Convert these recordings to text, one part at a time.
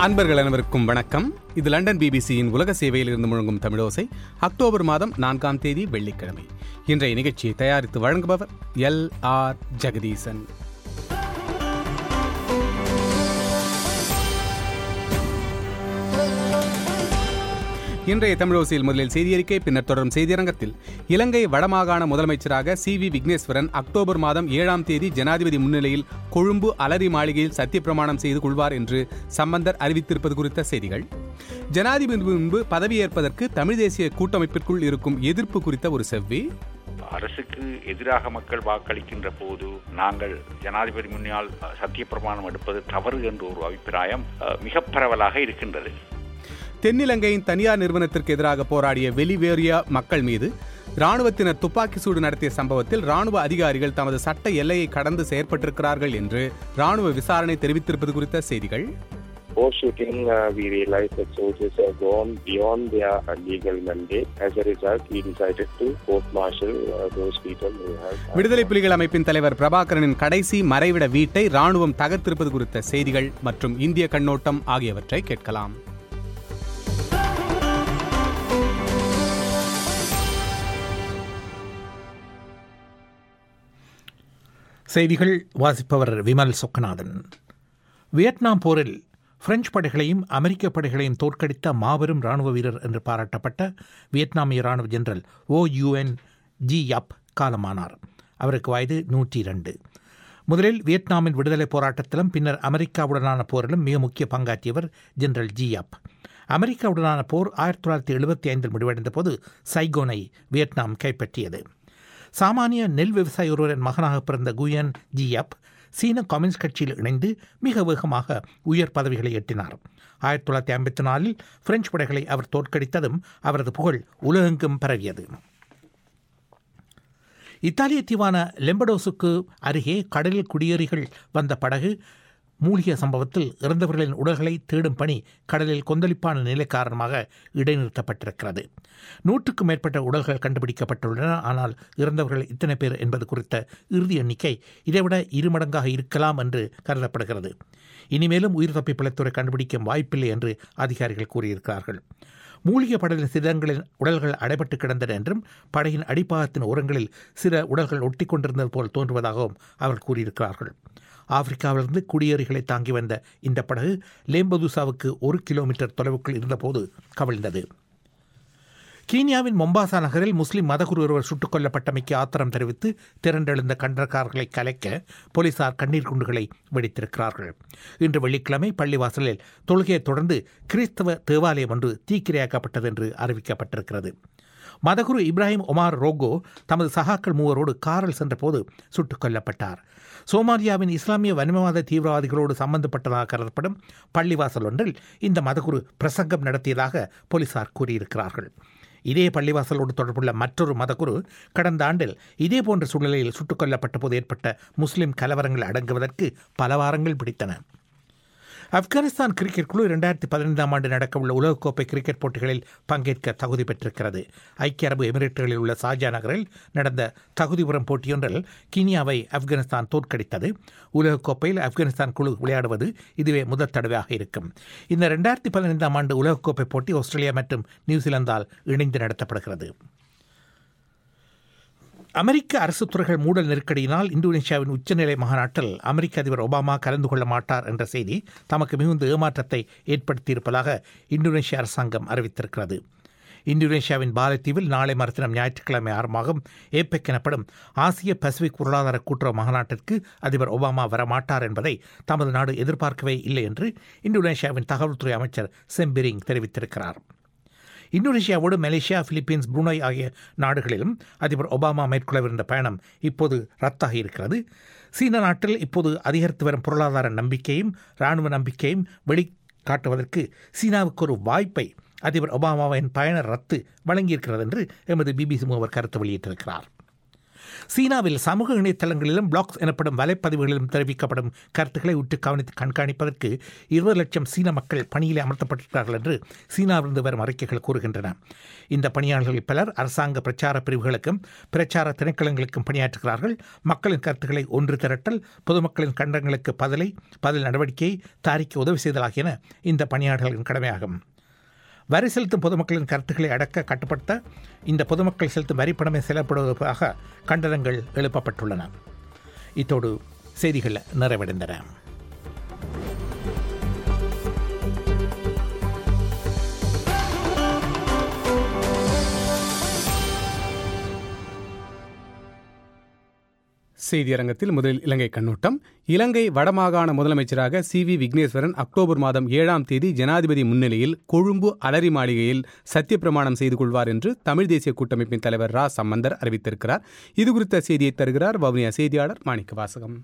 அன்பர்கள் அனைவருக்கும் வணக்கம் இது லண்டன் பிபிசியின் உலக சேவையில் இருந்து முழங்கும் தமிழோசை அக்டோபர் மாதம் நான்காம் தேதி வெள்ளிக்கிழமை இன்றைய நிகழ்ச்சியை தயாரித்து வழங்குபவர் எல் ஆர் ஜெகதீசன் இன்றைய தமிழோசையில் முதலில் செய்தியறிக்கை பின்னர் தொடரும் செய்தியரங்கத்தில் இலங்கை வடமாகாண முதலமைச்சராக சி வி விக்னேஸ்வரன் அக்டோபர் மாதம் ஏழாம் தேதி ஜனாதிபதி முன்னிலையில் கொழும்பு அலரி மாளிகையில் சத்தியப்பிரமாணம் செய்து கொள்வார் என்று சம்பந்தர் அறிவித்திருப்பது குறித்த செய்திகள் ஜனாதிபதி முன்பு பதவியேற்பதற்கு தமிழ் தேசிய கூட்டமைப்பிற்குள் இருக்கும் எதிர்ப்பு குறித்த ஒரு செவ்வி அரசுக்கு எதிராக மக்கள் வாக்களிக்கின்ற போது நாங்கள் ஜனாதிபதி முன்னால் சத்தியப்பிரமாணம் எடுப்பது தவறு என்ற ஒரு அபிப்பிராயம் அஹ், மிக பரவலாக இருக்கின்றது தென்னிலங்கையின் தனியார் நிறுவனத்திற்கு எதிராக போராடிய வெளிவேரியா மக்கள் மீது ராணுவத்தினர் துப்பாக்கி சூடு நடத்திய சம்பவத்தில் ராணுவ அதிகாரிகள் தமது சட்ட எல்லையை கடந்து செயற்பட்டிருக்கிறார்கள் என்று ராணுவ விசாரணை தெரிவித்திருப்பது குறித்த செய்திகள் Post shooting, uh, we realized that soldiers have gone beyond their uh, legal mandate. As a result, we decided to court-martial uh, those people who have. uh, விடுதலை புலிகள் அமைப்பின் தலைவர் பிரபாகரனின் கடைசி மறைவிட வீட்டை ராணுவம் தகர்த்திருப்பது குறித்த செய்திகள் மற்றும் இந்திய கண்ணோட்டம் ஆகியவற்றை கேட்கலாம் செய்திகள் வாசிப்பவர் விமல் சொக்கநாதன் வியட்நாம் போரில் பிரெஞ்சு படைகளையும் அமெரிக்க படைகளையும் தோற்கடித்த மாபெரும் ராணுவ வீரர் என்று பாராட்டப்பட்ட வியட்நாமிய ராணுவ ஜெனரல் ஓ யுஎன் ஜி யப் காலமானார் அவருக்கு வயது நூற்றி இரண்டு முதலில் வியட்நாமின் விடுதலை போராட்டத்திலும் பின்னர் அமெரிக்காவுடனான போரிலும் மிக முக்கிய பங்காற்றியவர் ஜெனரல் ஜி யப் அமெரிக்காவுடனான போர் ஆயிரத்தி தொள்ளாயிரத்தி எழுபத்தி ஐந்தில் முடிவடைந்த போது சைகோனை வியட்நாம் கைப்பற்றியது சாமானிய நெல் விவசாயி ஒருவரின் மகனாக பிறந்த குயன் ஜியப் சீன கம்யூனிஸ்ட் கட்சியில் இணைந்து மிக வேகமாக உயர் பதவிகளை எட்டினார் ஆயிரத்தி தொள்ளாயிரத்தி ஐம்பத்தி நாலில் பிரெஞ்சு படைகளை அவர் தோற்கடித்ததும் அவரது புகழ் உலகெங்கும் பரவியது இத்தாலிய தீவான லெம்படோஸுக்கு அருகே கடலில் குடியேறிகள் வந்த படகு மூழ்கிய சம்பவத்தில் இறந்தவர்களின் உடல்களை தேடும் பணி கடலில் கொந்தளிப்பான நிலை காரணமாக இடைநிறுத்தப்பட்டிருக்கிறது நூற்றுக்கும் மேற்பட்ட உடல்கள் கண்டுபிடிக்கப்பட்டுள்ளன ஆனால் இறந்தவர்கள் இத்தனை பேர் என்பது குறித்த இறுதி எண்ணிக்கை இதைவிட இருமடங்காக இருக்கலாம் என்று கருதப்படுகிறது இனிமேலும் உயிர் தப்பி பிழைத்துறை கண்டுபிடிக்கும் வாய்ப்பில்லை என்று அதிகாரிகள் கூறியிருக்கிறார்கள் மூழ்கிய படலின் சிதங்களின் உடல்கள் அடைபட்டு கிடந்தன என்றும் படையின் அடிப்பாகத்தின் ஓரங்களில் சில உடல்கள் ஒட்டி கொண்டிருந்தது போல் தோன்றுவதாகவும் அவர் கூறியிருக்கிறார்கள் ஆப்பிரிக்காவிலிருந்து குடியேறிகளை தாங்கி வந்த இந்த படகு லேம்பதுசாவுக்கு ஒரு கிலோமீட்டர் தொலைவுக்குள் இருந்தபோது கவிழ்ந்தது கீனியாவின் மொம்பாசா நகரில் முஸ்லிம் மதகுரு ஒருவர் சுட்டுக் கொல்லப்பட்டமைக்கு ஆத்திரம் தெரிவித்து திரண்டெழுந்த கண்டக்காரர்களை கலைக்க போலீசார் கண்ணீர் குண்டுகளை வெடித்திருக்கிறார்கள் இன்று வெள்ளிக்கிழமை பள்ளிவாசலில் தொழுகையைத் தொடர்ந்து கிறிஸ்தவ தேவாலயம் ஒன்று தீக்கிரையாக்கப்பட்டது என்று அறிவிக்கப்பட்டிருக்கிறது மதகுரு இப்ராஹிம் ஒமார் ரோகோ தமது சகாக்கள் மூவரோடு காரில் சென்றபோது சுட்டுக் கொல்லப்பட்டார் சோமாலியாவின் இஸ்லாமிய வன்மவாத தீவிரவாதிகளோடு சம்பந்தப்பட்டதாக கருதப்படும் பள்ளிவாசல் ஒன்றில் இந்த மதகுரு பிரசங்கம் நடத்தியதாக போலீசார் கூறியிருக்கிறார்கள் இதே பள்ளிவாசலோடு தொடர்புள்ள மற்றொரு மதகுரு கடந்த ஆண்டில் இதே போன்ற சூழ்நிலையில் சுட்டுக் கொல்லப்பட்ட போது ஏற்பட்ட முஸ்லிம் கலவரங்கள் அடங்குவதற்கு பல வாரங்கள் பிடித்தன ஆப்கானிஸ்தான் கிரிக்கெட் குழு இரண்டாயிரத்தி பதினைந்தாம் ஆண்டு நடக்கவுள்ள உலகக்கோப்பை கிரிக்கெட் போட்டிகளில் பங்கேற்க தகுதி பெற்றிருக்கிறது ஐக்கிய அரபு எமிரேட்டுகளில் உள்ள ஷாஜா நகரில் நடந்த தகுதிபுறம் போட்டியொன்றில் கீனியாவை ஆப்கானிஸ்தான் தோற்கடித்தது உலகக்கோப்பையில் ஆப்கானிஸ்தான் குழு விளையாடுவது இதுவே முதல் தடவையாக இருக்கும் இந்த ரெண்டாயிரத்தி பதினைந்தாம் ஆண்டு உலகக்கோப்பை போட்டி ஆஸ்திரேலியா மற்றும் நியூசிலாந்தால் இணைந்து நடத்தப்படுகிறது அமெரிக்க அரசு துறைகள் மூடல் நெருக்கடியினால் இந்தோனேஷியாவின் உச்சநிலை மாநாட்டில் அமெரிக்க அதிபர் ஒபாமா கலந்து கொள்ள மாட்டார் என்ற செய்தி தமக்கு மிகுந்த ஏமாற்றத்தை ஏற்படுத்தியிருப்பதாக இந்தோனேஷிய அரசாங்கம் அறிவித்திருக்கிறது இந்தோனேஷியாவின் பாலத்தீவில் நாளை மறுதினம் ஞாயிற்றுக்கிழமை ஆரம்பமாகும் ஏபெக் எனப்படும் ஆசிய பசிபிக் பொருளாதார கூட்டுறவு மாநாட்டிற்கு அதிபர் ஒபாமா வரமாட்டார் என்பதை தமது நாடு எதிர்பார்க்கவே இல்லை என்று இந்தோனேஷியாவின் தகவல்துறை அமைச்சர் செம்பிரிங் தெரிவித்திருக்கிறார் இந்தோனேஷியாவோடு மலேசியா பிலிப்பீன்ஸ் புருனாய் ஆகிய நாடுகளிலும் அதிபர் ஒபாமா மேற்கொள்ளவிருந்த பயணம் இப்போது ரத்தாகி இருக்கிறது சீன நாட்டில் இப்போது அதிகரித்து வரும் பொருளாதார நம்பிக்கையும் இராணுவ நம்பிக்கையும் வெளிக்காட்டுவதற்கு சீனாவுக்கு ஒரு வாய்ப்பை அதிபர் ஒபாமாவின் பயண ரத்து வழங்கியிருக்கிறது என்று எமது பிபிசி மூவர் கருத்து வெளியிட்டிருக்கிறார் சீனாவில் சமூக இணையதளங்களிலும் பிளாக்ஸ் எனப்படும் வலைப்பதிவுகளிலும் தெரிவிக்கப்படும் கருத்துக்களை உற்று கவனித்து கண்காணிப்பதற்கு இருபது லட்சம் சீன மக்கள் பணியிலே அமர்த்தப்பட்டிருக்கிறார்கள் என்று சீனாவிலிருந்து வரும் அறிக்கைகள் கூறுகின்றன இந்த பணியாளர்கள் பலர் அரசாங்க பிரச்சார பிரிவுகளுக்கும் பிரச்சார திணைக்களங்களுக்கும் பணியாற்றுகிறார்கள் மக்களின் கருத்துக்களை ஒன்று திரட்டல் பொதுமக்களின் கண்டனங்களுக்கு பதிலை பதில் நடவடிக்கையை தாரிக்க உதவி செய்தல் ஆகியன இந்த பணியாளர்களின் கடமையாகும் வரி செலுத்தும் பொதுமக்களின் கருத்துக்களை அடக்க கட்டுப்படுத்த இந்த பொதுமக்கள் செலுத்தும் வரிப்பணமே செல்லப்படுவதாக கண்டனங்கள் எழுப்பப்பட்டுள்ளன இத்தோடு செய்திகள் நிறைவடைந்தன செய்தியரங்கத்தில் முதலில் இலங்கை கண்ணோட்டம் இலங்கை வடமாகாண முதலமைச்சராக சி வி விக்னேஸ்வரன் அக்டோபர் மாதம் ஏழாம் தேதி ஜனாதிபதி முன்னிலையில் கொழும்பு அலரி மாளிகையில் சத்தியப்பிரமாணம் செய்து கொள்வார் என்று தமிழ் தேசிய கூட்டமைப்பின் தலைவர் ரா சம்பந்தர் அறிவித்திருக்கிறார் இது குறித்த செய்தியை தருகிறார் வவுனியா செய்தியாளர் மாணிக்க வாசகம்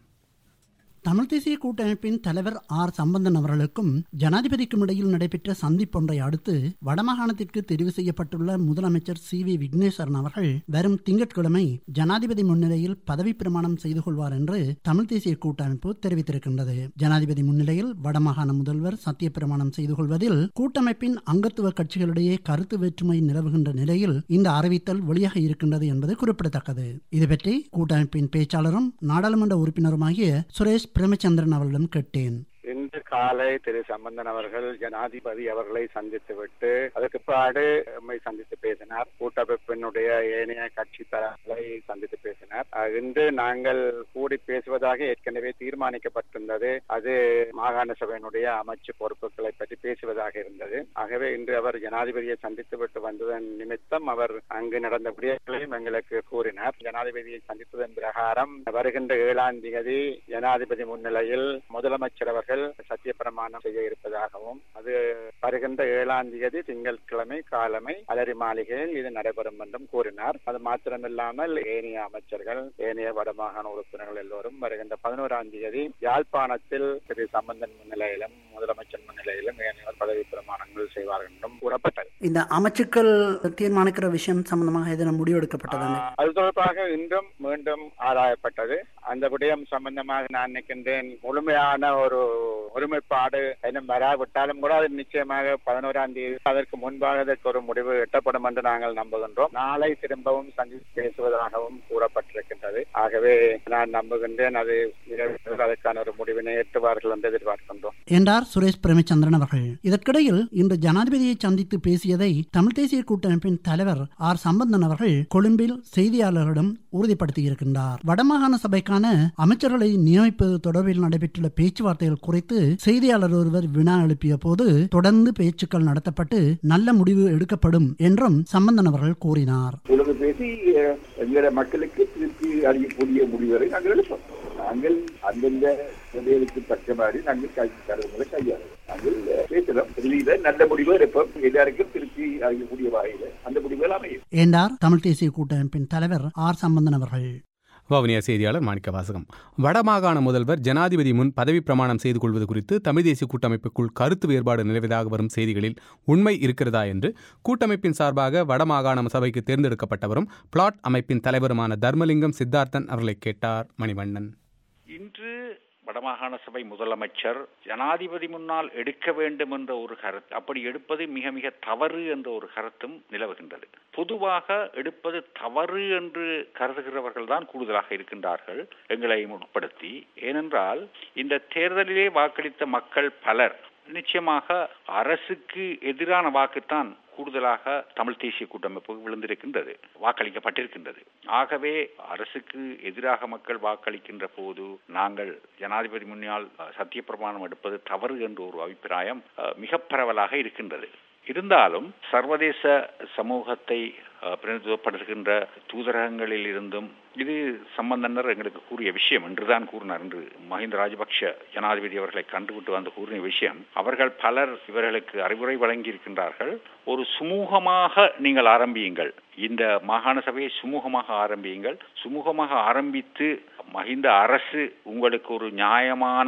தமிழ் தேசிய கூட்டமைப்பின் தலைவர் ஆர் சம்பந்தன் அவர்களுக்கும் ஜனாதிபதிக்கும் இடையில் நடைபெற்ற சந்திப்பொன்றை அடுத்து வடமாகாணத்திற்கு தெரிவு செய்யப்பட்டுள்ள முதலமைச்சர் சி வி விக்னேஸ்வரன் அவர்கள் வரும் திங்கட்கிழமை ஜனாதிபதி முன்னிலையில் பதவி பிரமாணம் செய்து கொள்வார் என்று தமிழ் தேசிய கூட்டமைப்பு தெரிவித்திருக்கின்றது ஜனாதிபதி முன்னிலையில் வடமாகாண முதல்வர் சத்திய பிரமாணம் செய்து கொள்வதில் கூட்டமைப்பின் அங்கத்துவ கட்சிகளிடையே கருத்து வேற்றுமை நிலவுகின்ற நிலையில் இந்த அறிவித்தல் வெளியாக இருக்கின்றது என்பது குறிப்பிடத்தக்கது இது பற்றி கூட்டமைப்பின் பேச்சாளரும் நாடாளுமன்ற உறுப்பினருமாகிய சுரேஷ் பிரேமச்சந்திரன் அவர்களிடம் கேட்டேன் இன்று காலை திரு சம்பந்தன் அவர்கள் ஜனாதிபதி அவர்களை சந்தித்துவிட்டு அதற்கு பிற்பாடு நம்மை சந்தித்து பேசினார் கூட்டமைப்பினுடைய ஏனைய கட்சி தரங்களை சந்தித்து பேசினார் அஹ், இன்று நாங்கள் கூடி பேசுவதாக ஏற்கனவே தீர்மானிக்கப்பட்டிருந்தது அது மாகாண சபையினுடைய அமைச்சு பொறுப்புகளை பற்றி பேசுவதாக இருந்தது ஆகவே இன்று அவர் ஜனாதிபதியை சந்தித்து விட்டு வந்ததன் நிமித்தம் அவர் அங்கு நடந்த விடயங்களையும் எங்களுக்கு கூறினார் ஜனாதிபதியை சந்தித்ததன் பிரகாரம் வருகின்ற ஏழாம் தேதி ஜனாதிபதி முன்னிலையில் முதலமைச்சர் அவர்கள் சத்தியப்பிரமாணம் செய்ய இருப்பதாகவும் அது வருகின்ற ஏழாம் தேதி திங்கட்கிழமை காலமை அலரி மாளிகையில் இது நடைபெறும் என்றும் கூறினார் அது மாத்திரமில்லாமல் ஏனைய அமைச்சர்கள் ஏனைய வடமாகாண உறுப்பினர்கள் எல்லோரும் வருகின்ற பதினோராம் தேதி யாழ்ப்பாணத்தில் திரு சம்பந்தன் முன்னிலையிலும் முதலமைச்சர் முன்னிலையிலும் ஏனையோர் பதவி பிரமாணங்கள் செய்வார்கள் என்றும் கூறப்பட்டது இந்த அமைச்சுக்கள் தீர்மானிக்கிற விஷயம் சம்பந்தமாக எதனா முடிவெடுக்கப்பட்டதாங்க ஆஹ், அது தொடர்பாக இன்றும் மீண்டும் ஆராயப்பட்டது அந்த விடயம் சம்பந்தமாக நான் நினைக்கின்றேன் முழுமையான ஒரு ஒருமைப்பாடு இன்னும் வராவிட்டாலும் கூட அது நிச்சயமாக பதினோராம் தேதி அதற்கு முன்பாக அதற்கு ஒரு முடிவு எட்டப்படும் என்று நாங்கள் நம்புகின்றோம் நாளை திரும்பவும் சந்தித்து பேசுவதாகவும் கூறப்பட்டிருக்கின்றது ஆகவே நான் நம்புகின்றேன் அது விரைவில் அதற்கான ஒரு முடிவினை எட்டுவார்கள் என்று எதிர்பார்க்கின்றோம் என்றார் சுரேஷ் பிரேமச்சந்திரன் அவர்கள் இதற்கிடையில் இன்று ஜனாதிபதியை சந்தித்து பேசியதை தமிழ் தேசிய கூட்டமைப்பின் தலைவர் ஆர் சம்பந்தன் அவர்கள் கொழும்பில் செய்தியாளர்களிடம் உறுதிப்படுத்தியிருக்கின்றார் வடமாகாண சபைக்கான அமைச்சர்களை நியமிப்பது தொடர்பில் நடைபெற்றுள்ள பேச்சுவார்த்தைகள் குறித்து செய்தியாளர் ஒருவர் வினா எழுப்பிய போது தொடர்ந்து பேச்சுக்கள் நடத்தப்பட்டு நல்ல முடிவு எடுக்கப்படும் என்றும் சம்பந்தன் அவர்கள் கூறினார் உலக பேசி அஹ், எங்களோட மக்களுக்கு திருப்பி அளிக்கக்கூடிய முடிவுகளை நாங்கள் எடுப்போம் நாங்கள் அந்தந்த நிலைகளுக்கு தக்க மாதிரி நாங்கள் கை தரவுகளை கையாளும் நாங்கள் அஹ், பேசுறோம் வெளியில நல்ல முடிவு எடுப்போம் எல்லாருக்கும் திருப்பி அளிக்கக்கூடிய வகையில அந்த முடிவுகள் அமையும் என்றார் தமிழ் தேசிய கூட்டமைப்பின் தலைவர் ஆர் சம்பந்தன் அவர்கள் வவுனியா செய்தியாளர் மாணிக்க வாசகம் வடமாகாண முதல்வர் ஜனாதிபதி முன் பதவி பிரமாணம் செய்து கொள்வது குறித்து தமிழ் தேசிய கூட்டமைப்புக்குள் கருத்து வேறுபாடு நிலவியதாக வரும் செய்திகளில் உண்மை இருக்கிறதா என்று கூட்டமைப்பின் சார்பாக வடமாகாண சபைக்கு தேர்ந்தெடுக்கப்பட்டவரும் பிளாட் அமைப்பின் தலைவருமான தர்மலிங்கம் சித்தார்த்தன் அவர்களை கேட்டார் மணிவண்ணன் இன்று வடமாகாண சபை முதலமைச்சர் ஜனாதிபதி முன்னால் எடுக்க வேண்டும் என்ற ஒரு கருத்து அப்படி எடுப்பது மிக மிக தவறு என்ற ஒரு கருத்தும் நிலவுகின்றது பொதுவாக எடுப்பது தவறு என்று கருதுகிறவர்கள் தான் கூடுதலாக இருக்கின்றார்கள் எங்களை உட்படுத்தி ஏனென்றால் இந்த தேர்தலிலே வாக்களித்த மக்கள் பலர் நிச்சயமாக அரசுக்கு எதிரான வாக்குத்தான் கூடுதலாக தமிழ் தேசிய கூட்டமைப்பு விழுந்திருக்கின்றது வாக்களிக்கப்பட்டிருக்கின்றது ஆகவே அரசுக்கு எதிராக மக்கள் வாக்களிக்கின்ற போது நாங்கள் ஜனாதிபதி முன்னால் அஹ், சத்தியப்பிரமாணம் எடுப்பது தவறு என்ற ஒரு அபிப்பிராயம் அஹ், மிக பரவலாக இருக்கின்றது இருந்தாலும் சர்வதேச சமூகத்தை அஹ், பிரதிநிதித்துவப்படுத்துகின்ற தூதரகங்களில் இருந்தும் இது சம்பந்தனர் எங்களுக்கு கூறிய விஷயம் என்றுதான் கூறினார் என்று மஹிந்த ராஜபக்ஷ ஜனாதிபதி அவர்களை கண்டுவிட்டு வந்து கூறிய விஷயம் அவர்கள் பலர் இவர்களுக்கு அறிவுரை வழங்கி இருக்கின்றார்கள் ஒரு சுமூகமாக நீங்கள் ஆரம்பியுங்கள் இந்த மாகாண சபையை சுமூகமாக ஆரம்பியுங்கள் சுமூகமாக ஆரம்பித்து மஹிந்த அரசு உங்களுக்கு ஒரு நியாயமான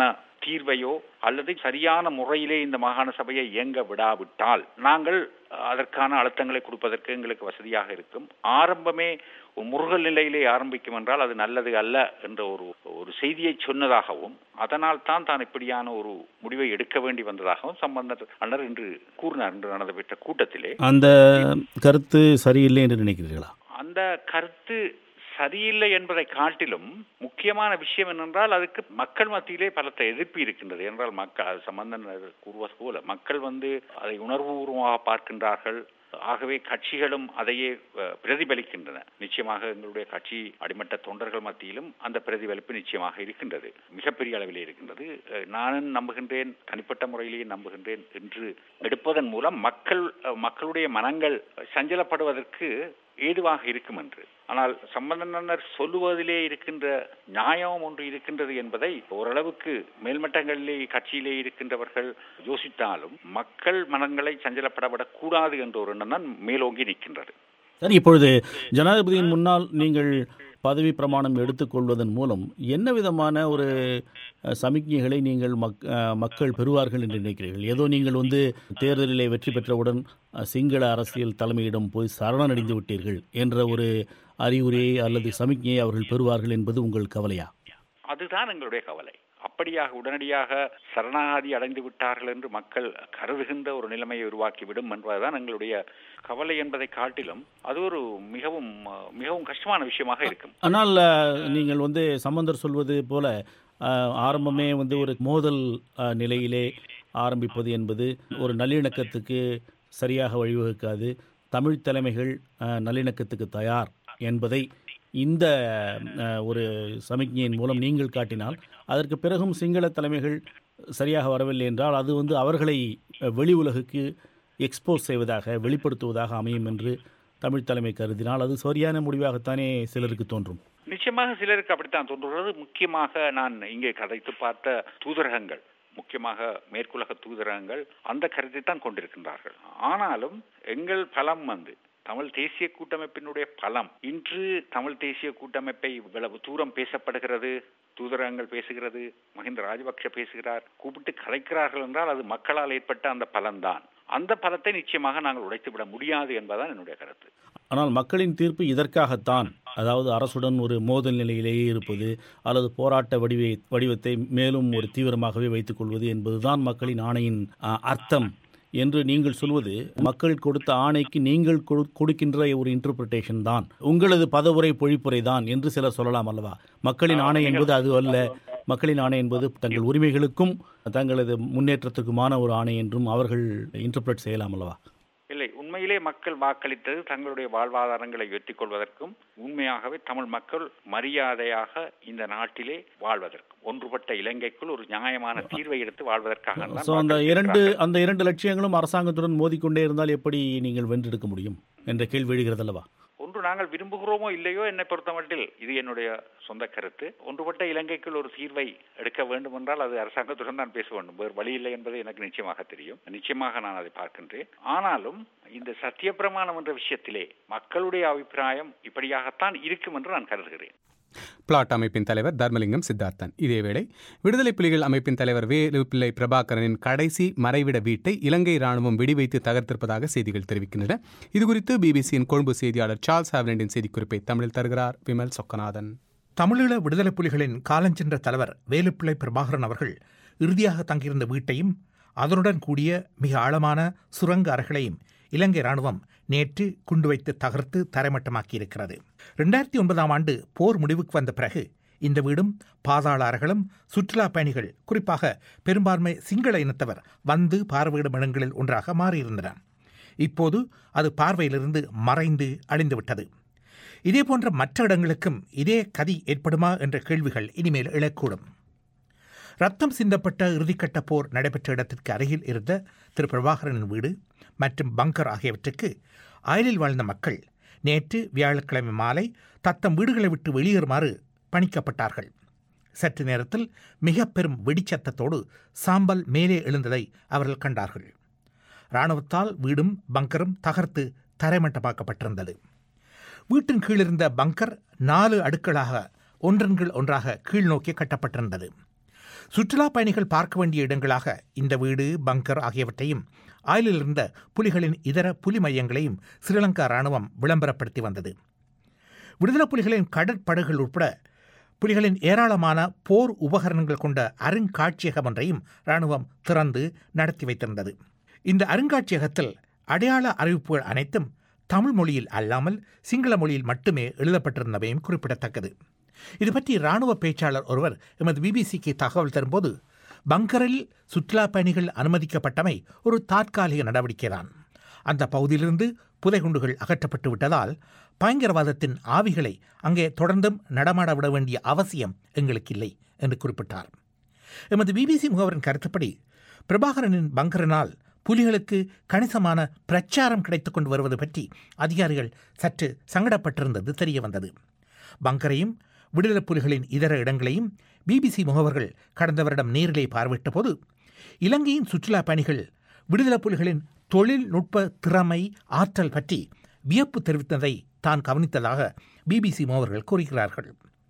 தீர்வையோ அல்லது சரியான முறையிலே இந்த மாகாண சபையை இயங்க விடாவிட்டால் நாங்கள் அதற்கான அழுத்தங்களை கொடுப்பதற்கு எங்களுக்கு வசதியாக இருக்கும் ஆரம்பமே முருகல் நிலையிலே ஆரம்பிக்கும் என்றால் அது நல்லது அல்ல என்ற ஒரு ஒரு செய்தியை சொன்னதாகவும் அதனால் தான் தான் இப்படியான ஒரு முடிவை எடுக்க வேண்டி வந்ததாகவும் சம்பந்தர் அண்ணர் இன்று கூறினார் என்று நடந்துவிட்ட கூட்டத்திலே அந்த கருத்து சரியில்லை என்று நினைக்கிறீர்களா அந்த கருத்து சரியில்லை என்பதை காட்டிலும் முக்கியமான விஷயம் என்னென்றால் அதுக்கு மக்கள் மத்தியிலே பலத்த எதிர்ப்பு இருக்கின்றது என்றால் மக்கள் சம்பந்தன் கூறுவது போல மக்கள் வந்து அதை உணர்வுபூர்வமாக பார்க்கின்றார்கள் ஆகவே கட்சிகளும் அதையே பிரதிபலிக்கின்றன நிச்சயமாக எங்களுடைய கட்சி அடிமட்ட தொண்டர்கள் மத்தியிலும் அந்த பிரதிபலிப்பு நிச்சயமாக இருக்கின்றது மிகப்பெரிய அளவிலே இருக்கின்றது நானும் நம்புகின்றேன் தனிப்பட்ட முறையிலேயே நம்புகின்றேன் என்று எடுப்பதன் மூலம் மக்கள் மக்களுடைய மனங்கள் சஞ்சலப்படுவதற்கு ஏதுவாக இருக்கும் என்று ஆனால் சம்பந்தனர் சொல்லுவதிலே இருக்கின்ற நியாயம் ஒன்று இருக்கின்றது என்பதை ஓரளவுக்கு மேல்மட்டங்களிலே கட்சியிலே இருக்கின்றவர்கள் யோசித்தாலும் மக்கள் மனங்களை சஞ்சலப்படவிடக் கூடாது என்ற ஒரு எண்ணம் தான் மேலோங்கி நிற்கின்றது சரி இப்பொழுது ஜனாதிபதியின் முன்னால் நீங்கள் பதவி பிரமாணம் எடுத்துக்கொள்வதன் மூலம் என்ன விதமான ஒரு சமிக்ஞைகளை நீங்கள் மக் மக்கள் பெறுவார்கள் என்று நினைக்கிறீர்கள் ஏதோ நீங்கள் வந்து தேர்தலிலே வெற்றி பெற்றவுடன் சிங்கள அரசியல் தலைமையிடம் போய் சரணடைந்து விட்டீர்கள் என்ற ஒரு அறிகுறியை அல்லது சமிக்ஞையை அவர்கள் பெறுவார்கள் என்பது உங்கள் கவலையா அதுதான் எங்களுடைய கவலை அப்படியாக உடனடியாக சரணாகதி அடைந்து விட்டார்கள் என்று மக்கள் கருதுகின்ற ஒரு நிலைமையை உருவாக்கிவிடும் என்பதுதான் எங்களுடைய கவலை என்பதை காட்டிலும் அது ஒரு மிகவும் மிகவும் கஷ்டமான விஷயமாக இருக்கும் ஆனால் நீங்கள் வந்து சம்பந்தர் சொல்வது போல ஆரம்பமே வந்து ஒரு மோதல் நிலையிலே ஆரம்பிப்பது என்பது ஒரு நல்லிணக்கத்துக்கு சரியாக வழிவகுக்காது தமிழ் தலைமைகள் நல்லிணக்கத்துக்கு தயார் என்பதை இந்த ஒரு சமிக்ஞையின் மூலம் நீங்கள் காட்டினால் அதற்கு பிறகும் சிங்கள தலைமைகள் சரியாக வரவில்லை என்றால் அது வந்து அவர்களை வெளி உலகுக்கு எக்ஸ்போஸ் செய்வதாக வெளிப்படுத்துவதாக அமையும் என்று தமிழ் தலைமை கருதினால் அது சரியான முடிவாகத்தானே சிலருக்கு தோன்றும் நிச்சயமாக சிலருக்கு அப்படித்தான் தோன்றுகிறது முக்கியமாக நான் இங்கே கதைத்து பார்த்த தூதரகங்கள் முக்கியமாக மேற்குலக தூதரகங்கள் அந்த கருத்தை தான் கொண்டிருக்கின்றார்கள் ஆனாலும் எங்கள் பலம் வந்து தமிழ் தேசிய கூட்டமைப்பினுடைய பலம் இன்று தமிழ் தேசிய கூட்டமைப்பை இவ்வளவு தூரம் பேசப்படுகிறது தூதரகங்கள் பேசுகிறது மஹிந்த ராஜபக்ஷ பேசுகிறார் கூப்பிட்டு கலைக்கிறார்கள் என்றால் அது மக்களால் ஏற்பட்ட அந்த பலன்தான் அந்த பலத்தை நிச்சயமாக நாங்கள் உடைத்துவிட முடியாது என்பதுதான் என்னுடைய கருத்து ஆனால் மக்களின் தீர்ப்பு இதற்காகத்தான் அதாவது அரசுடன் ஒரு மோதல் நிலையிலேயே இருப்பது அல்லது போராட்ட வடிவை வடிவத்தை மேலும் ஒரு தீவிரமாகவே வைத்துக் கொள்வது என்பதுதான் மக்களின் ஆணையின் அர்த்தம் என்று நீங்கள் சொல்வது மக்கள் கொடுத்த ஆணைக்கு நீங்கள் கொடுக்கின்ற ஒரு இன்டர்பிரிட்டேஷன் தான் உங்களது பதவுரை பொழிப்புரை தான் என்று சிலர் சொல்லலாம் அல்லவா மக்களின் ஆணை என்பது அது அல்ல மக்களின் ஆணை என்பது தங்கள் உரிமைகளுக்கும் தங்களது முன்னேற்றத்துக்குமான ஒரு ஆணை என்றும் அவர்கள் இன்டர்பிரட் செய்யலாம் அல்லவா இல்லை உண்மையிலே மக்கள் வாக்களித்தது தங்களுடைய வாழ்வாதாரங்களை உயர்த்திக் கொள்வதற்கும் உண்மையாகவே தமிழ் மக்கள் மரியாதையாக இந்த நாட்டிலே வாழ்வதற்கும் ஒன்றுபட்ட இலங்கைக்குள் ஒரு நியாயமான தீர்வை எடுத்து வாழ்வதற்காக ஸோ அந்த இரண்டு அந்த இரண்டு லட்சியங்களும் அரசாங்கத்துடன் மோதிக்கொண்டே இருந்தால் எப்படி நீங்கள் வென்றெடுக்க முடியும் என்ற கேள்வி எழுகிறது அல்லவா ஒன்று நாங்கள் விரும்புகிறோமோ இல்லையோ என்னை பொறுத்தமட்டில் இது என்னுடைய சொந்த கருத்து ஒன்றுபட்ட இலங்கைக்குள் ஒரு தீர்வை எடுக்க வேண்டும் என்றால் அது அரசாங்கத்துடன் தான் பேச வேண்டும் வேறு வழி இல்லை என்பது எனக்கு நிச்சயமாக தெரியும் நிச்சயமாக நான் அதை பார்க்கின்றேன் ஆனாலும் இந்த சத்தியப்பிரமாணம் என்ற விஷயத்திலே மக்களுடைய அபிப்பிராயம் இப்படியாகத்தான் இருக்கும் என்று நான் கருதுகிறேன் பிளாட் அமைப்பின் தலைவர் தர்மலிங்கம் சித்தார்த்தன் இதேவேளை விடுதலை புலிகள் அமைப்பின் தலைவர் வேலுப்பிள்ளை பிரபாகரனின் கடைசி மறைவிட வீட்டை இலங்கை ராணுவம் வெடிவைத்து தகர்த்திருப்பதாக செய்திகள் தெரிவிக்கின்றன இதுகுறித்து பிபிசியின் கொழும்பு செய்தியாளர் சார்ல்ஸ் ஹாவ்லண்டின் செய்திக்குறிப்பை தமிழில் தருகிறார் விமல் சொக்கநாதன் தமிழீழ விடுதலை புலிகளின் காலஞ்சென்ற தலைவர் வேலுப்பிள்ளை பிரபாகரன் அவர்கள் இறுதியாக தங்கியிருந்த வீட்டையும் அதனுடன் கூடிய மிக ஆழமான சுரங்க அறைகளையும் இலங்கை ராணுவம் நேற்று குண்டு வைத்து தகர்த்து தரைமட்டமாக்கியிருக்கிறது ரெண்டாயிரத்தி ஒன்பதாம் ஆண்டு போர் முடிவுக்கு வந்த பிறகு இந்த வீடும் பாதாள அறைகளும் சுற்றுலா பயணிகள் குறிப்பாக பெரும்பான்மை சிங்கள இனத்தவர் வந்து பார்வையிடும் இடங்களில் ஒன்றாக மாறியிருந்தன இப்போது அது பார்வையிலிருந்து மறைந்து அழிந்துவிட்டது இதே போன்ற மற்ற இடங்களுக்கும் இதே கதி ஏற்படுமா என்ற கேள்விகள் இனிமேல் எழக்கூடும் ரத்தம் சிந்தப்பட்ட இறுதிக்கட்ட போர் நடைபெற்ற இடத்திற்கு அருகில் இருந்த திரு பிரபாகரனின் வீடு மற்றும் பங்கர் ஆகியவற்றுக்கு அயலில் வாழ்ந்த மக்கள் நேற்று வியாழக்கிழமை மாலை தத்தம் வீடுகளை விட்டு வெளியேறுமாறு பணிக்கப்பட்டார்கள் சற்று நேரத்தில் மிக பெரும் வெடிச்சத்தத்தோடு சாம்பல் மேலே எழுந்ததை அவர்கள் கண்டார்கள் இராணுவத்தால் வீடும் பங்கரும் தகர்த்து தரைமட்டமாக்கப்பட்டிருந்தது வீட்டின் கீழிருந்த பங்கர் நாலு அடுக்களாக ஒன்றன் கீழ் ஒன்றாக கீழ் நோக்கி கட்டப்பட்டிருந்தது சுற்றுலா பயணிகள் பார்க்க வேண்டிய இடங்களாக இந்த வீடு பங்கர் ஆகியவற்றையும் ஆயிலில் இருந்த புலிகளின் இதர புலி மையங்களையும் ஸ்ரீலங்கா இராணுவம் விளம்பரப்படுத்தி வந்தது விடுதலை புலிகளின் கடற்படகுகள் உட்பட புலிகளின் ஏராளமான போர் உபகரணங்கள் கொண்ட அருங்காட்சியகம் ஒன்றையும் இராணுவம் திறந்து நடத்தி வைத்திருந்தது இந்த அருங்காட்சியகத்தில் அடையாள அறிவிப்புகள் அனைத்தும் தமிழ் மொழியில் அல்லாமல் சிங்கள மொழியில் மட்டுமே எழுதப்பட்டிருந்தவையும் குறிப்பிடத்தக்கது இது பற்றி இராணுவ பேச்சாளர் ஒருவர் எமது பிபிசிக்கு தகவல் தரும்போது பங்கரில் சுற்றுலா பயணிகள் அனுமதிக்கப்பட்டமை ஒரு தற்காலிக நடவடிக்கைதான் அந்த பகுதியிலிருந்து புதைகுண்டுகள் அகற்றப்பட்டு விட்டதால் பயங்கரவாதத்தின் ஆவிகளை அங்கே தொடர்ந்தும் நடமாட விட வேண்டிய அவசியம் எங்களுக்கு இல்லை என்று குறிப்பிட்டார் எமது பிபிசி முகவரின் கருத்துப்படி பிரபாகரனின் பங்கரினால் புலிகளுக்கு கணிசமான பிரச்சாரம் கிடைத்துக் கொண்டு வருவது பற்றி அதிகாரிகள் சற்று சங்கடப்பட்டிருந்தது தெரிய வந்தது பங்கரையும் விடுதலை புலிகளின் இதர இடங்களையும் பிபிசி முகவர்கள் கடந்த வருடம் நேரிலே பார்வையிட்ட போது இலங்கையின் சுற்றுலா பயணிகள் விடுதலை புலிகளின் தொழில்நுட்ப திறமை ஆற்றல் பற்றி வியப்பு தெரிவித்ததை தான் கவனித்ததாக பிபிசி முகவர்கள் கூறுகிறார்கள்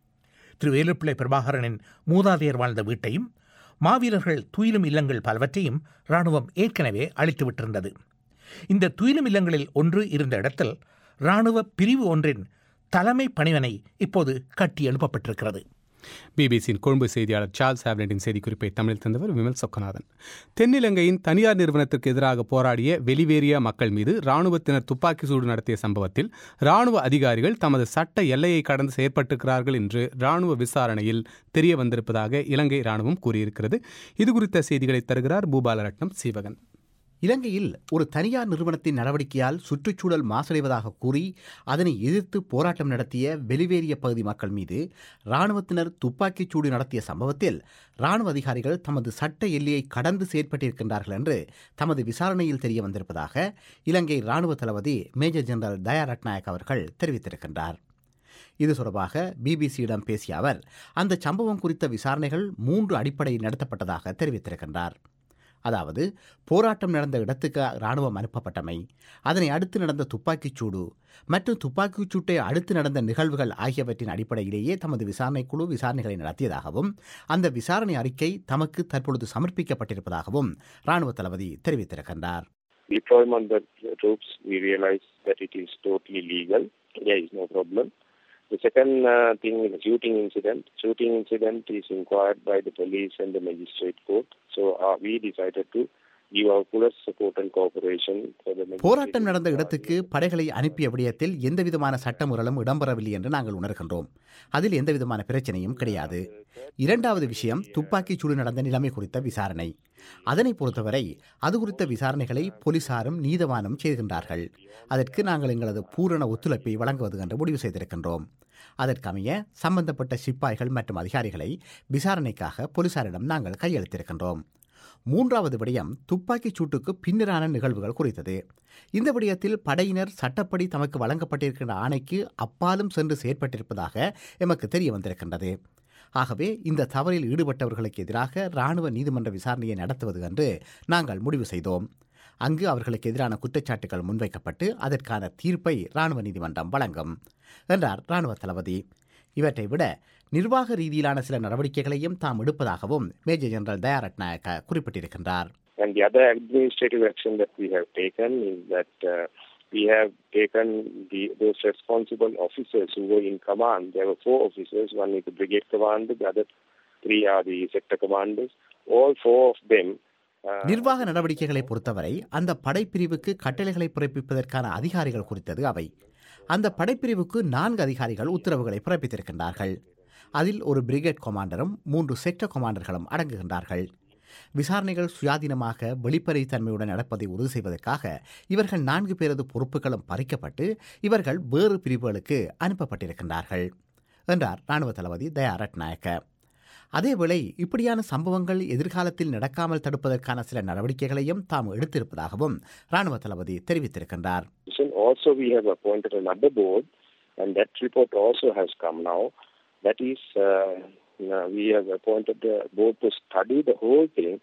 திரு வேலுப்பிள்ளை பிரபாகரனின் மூதாதையர் வாழ்ந்த வீட்டையும் மாவீரர்கள் துயிலும் இல்லங்கள் பலவற்றையும் இராணுவம் ஏற்கனவே அழித்து விட்டிருந்தது இந்த துயிலும் இல்லங்களில் ஒன்று இருந்த இடத்தில் இராணுவ பிரிவு ஒன்றின் தலைமை பணிவனை இப்போது கட்டி எழுப்பப்பட்டிருக்கிறது பிபிசியின் கொழும்பு செய்தியாளர் சார்ல்ஸ் ஹேப்லெட்டின் செய்திக்குறிப்பை தமிழில் தந்தவர் விமல் சொக்கநாதன் தென்னிலங்கையின் தனியார் நிறுவனத்திற்கு எதிராக போராடிய வெளிவேறிய மக்கள் மீது ராணுவத்தினர் துப்பாக்கி சூடு நடத்திய சம்பவத்தில் ராணுவ அதிகாரிகள் தமது சட்ட எல்லையை கடந்து செயற்பட்டிருக்கிறார்கள் என்று ராணுவ விசாரணையில் தெரிய வந்திருப்பதாக இலங்கை ராணுவம் கூறியிருக்கிறது இதுகுறித்த செய்திகளை தருகிறார் பூபாலரட்னம் சீவகன் இலங்கையில் ஒரு தனியார் நிறுவனத்தின் நடவடிக்கையால் சுற்றுச்சூழல் மாசடைவதாக கூறி அதனை எதிர்த்து போராட்டம் நடத்திய வெளிவேறிய பகுதி மக்கள் மீது இராணுவத்தினர் துப்பாக்கிச் சூடு நடத்திய சம்பவத்தில் இராணுவ அதிகாரிகள் தமது சட்ட எல்லையை கடந்து செயற்பட்டிருக்கின்றார்கள் என்று தமது விசாரணையில் தெரிய வந்திருப்பதாக இலங்கை இராணுவ தளபதி மேஜர் ஜெனரல் தயா ரட்நாயக் அவர்கள் தெரிவித்திருக்கின்றார் இது தொடர்பாக பிபிசியிடம் பேசிய அவர் அந்த சம்பவம் குறித்த விசாரணைகள் மூன்று அடிப்படையில் நடத்தப்பட்டதாக தெரிவித்திருக்கின்றார் அதாவது போராட்டம் நடந்த இடத்துக்கு இராணுவம் அனுப்பப்பட்டமை அதனை அடுத்து நடந்த துப்பாக்கிச் சூடு மற்றும் துப்பாக்கிச் சூட்டை அடுத்து நடந்த நிகழ்வுகள் ஆகியவற்றின் அடிப்படையிலேயே தமது விசாரணை குழு விசாரணைகளை நடத்தியதாகவும் அந்த விசாரணை அறிக்கை தமக்கு தற்பொழுது சமர்ப்பிக்கப்பட்டிருப்பதாகவும் இராணுவ தளபதி தெரிவித்திருக்கின்றார் Deployment of the troops, we realize that it is totally legal. There is no problem. The second uh, thing is the shooting incident. Shooting incident is inquired by the police and the magistrate court. So uh, we decided to give our fullest support and cooperation for the magistrate போராட்டம் நடந்த இடத்துக்கு படைகளை அனுப்பிய விடயத்தில் எந்தவிதமான சட்டமுறலும் இடம்பெறவில்லை என்று நாங்கள் உணர்கின்றோம் அதில் எந்தவிதமான பிரச்சனையும் கிடையாது இரண்டாவது விஷயம் துப்பாக்கிச் சூடு நடந்த நிலைமை குறித்த விசாரணை அதனை பொறுத்தவரை அது குறித்த விசாரணைகளை போலீசாரும் நீதவானும் செய்கின்றார்கள் அதற்கு நாங்கள் எங்களது பூரண ஒத்துழைப்பை வழங்குவது என்று முடிவு செய்திருக்கின்றோம் அதற்கமைய சம்பந்தப்பட்ட சிப்பாய்கள் மற்றும் அதிகாரிகளை விசாரணைக்காக போலீசாரிடம் நாங்கள் கையெழுத்திருக்கின்றோம் மூன்றாவது விடயம் துப்பாக்கிச் சூட்டுக்கு பின்னரான நிகழ்வுகள் குறித்தது இந்த விடயத்தில் படையினர் சட்டப்படி தமக்கு வழங்கப்பட்டிருக்கின்ற ஆணைக்கு அப்பாலும் சென்று செயற்பட்டிருப்பதாக எமக்கு தெரிய வந்திருக்கின்றது ஆகவே இந்த தவறில் ஈடுபட்டவர்களுக்கு எதிராக இராணுவ நீதிமன்ற விசாரணையை நடத்துவது என்று நாங்கள் முடிவு செய்தோம் அங்கு அவர்களுக்கு எதிரான குற்றச்சாட்டுகள் முன்வைக்கப்பட்டு அதற்கான தீர்ப்பை இராணுவ நீதிமன்றம் வழங்கும் என்றார் இராணுவ தளபதி இவற்றை விட நிர்வாக ரீதியிலான சில நடவடிக்கைகளையும் தாம் எடுப்பதாகவும் மேஜர் ஜெனரல் தயாரட்நாயக்க குறிப்பிட்டிருக்கின்றார் And the other administrative action that we have taken is that uh, we have taken the, those responsible officers who were in command. There were four officers. One is the brigade commander, the other three are the sector commanders. All four of them. Uh, நிர்வாக நடவடிக்கைகளை பொறுத்தவரை அந்த படைப்பிரிவுக்கு கட்டளைகளை பிறப்பிப்பதற்கான அதிகாரிகள் குறித்தது அவை அந்த படைப்பிரிவுக்கு நான்கு அதிகாரிகள் உத்தரவுகளை பிறப்பித்திருக்கின்றார்கள் அதில் ஒரு பிரிகேட் கமாண்டரும் மூன்று செக்டர் கமாண்டர்களும் அடங்குகின்றார்கள் விசாரணைகள் சுயாதீனமாக வெளிப்படைத்தன்மையுடன் நடப்பதை உறுதி செய்வதற்காக இவர்கள் நான்கு பேரது பொறுப்புகளும் பறிக்கப்பட்டு இவர்கள் வேறு பிரிவுகளுக்கு அனுப்பப்பட்டிருக்கின்றார்கள் என்றார் இராணுவ தளபதி தயா ரட்நாயக்க அதேவேளை இப்படியான சம்பவங்கள் எதிர்காலத்தில் நடக்காமல் தடுப்பதற்கான சில நடவடிக்கைகளையும் தாம் எடுத்திருப்பதாகவும் இராணுவ தளபதி தெரிவித்திருக்கின்றார் Also, we have appointed another board, and that report also has come now. That is, uh, uh, we have appointed the board to study the whole thing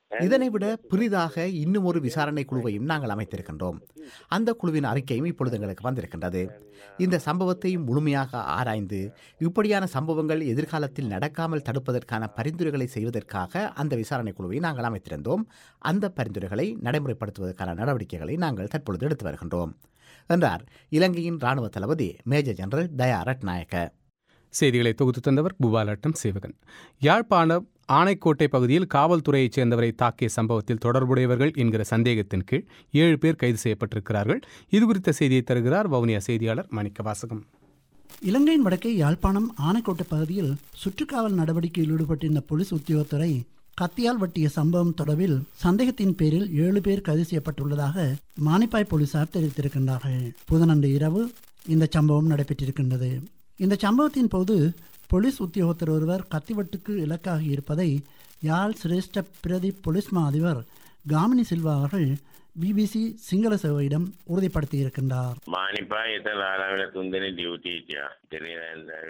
இதனை விட பெரிதாக இன்னும் ஒரு விசாரணை குழுவையும் நாங்கள் அமைத்திருக்கின்றோம் அந்த குழுவின் அறிக்கையும் இப்பொழுது எங்களுக்கு வந்திருக்கின்றது இந்த சம்பவத்தை முழுமையாக ஆராய்ந்து இப்படியான சம்பவங்கள் எதிர்காலத்தில் நடக்காமல் தடுப்பதற்கான பரிந்துரைகளை செய்வதற்காக அந்த விசாரணை குழுவை நாங்கள் அமைத்திருந்தோம் அந்த பரிந்துரைகளை நடைமுறைப்படுத்துவதற்கான நடவடிக்கைகளை நாங்கள் தற்பொழுது எடுத்து வருகின்றோம் என்றார் இலங்கையின் ராணுவ தளபதி மேஜர் ஜெனரல் தயா ரட்நாயக்க செய்திகளை தொகுத்து தந்தவர் பூபாலட்டம் சேவகன் யாழ்ப்பாணம் ஆனைக்கோட்டை பகுதியில் காவல்துறையைச் சேர்ந்தவரை தாக்கிய சம்பவத்தில் தொடர்புடையவர்கள் என்கிற சந்தேகத்தின் கீழ் ஏழு பேர் கைது செய்யப்பட்டிருக்கிறார்கள் இதுகுறித்த செய்தியை தருகிறார் வவுனியா செய்தியாளர் மாணிக்க வாசகம் இலங்கையின் வடக்கே யாழ்ப்பாணம் ஆனைக்கோட்டை பகுதியில் சுற்றுக்காவல் நடவடிக்கையில் ஈடுபட்டிருந்த போலீஸ் உத்தியோகத்தரை கத்தியால் வெட்டிய சம்பவம் தொடர்பில் சந்தேகத்தின் பேரில் ஏழு பேர் கைது செய்யப்பட்டுள்ளதாக மானிப்பாய் போலீசார் தெரிவித்திருக்கின்றார்கள் புதனன்று இரவு இந்த சம்பவம் நடைபெற்றிருக்கின்றது இந்த சம்பவத்தின் போது போலீஸ் உத்தியோகத்தர் ஒருவர் கத்திவட்டுக்கு இலக்காகி இருப்பதை யாழ் சிரேஷ்ட பிரதி போலீஸ் மா அதிபர் காமினி சில்வா அவர்கள் பிபிசி சிங்கள சேவையிடம் உறுதிப்படுத்தியிருக்கின்றார் මානිපා එතන ආරාමල තුන්දෙනෙක් ඩියුටි හිටියා. ඉතින්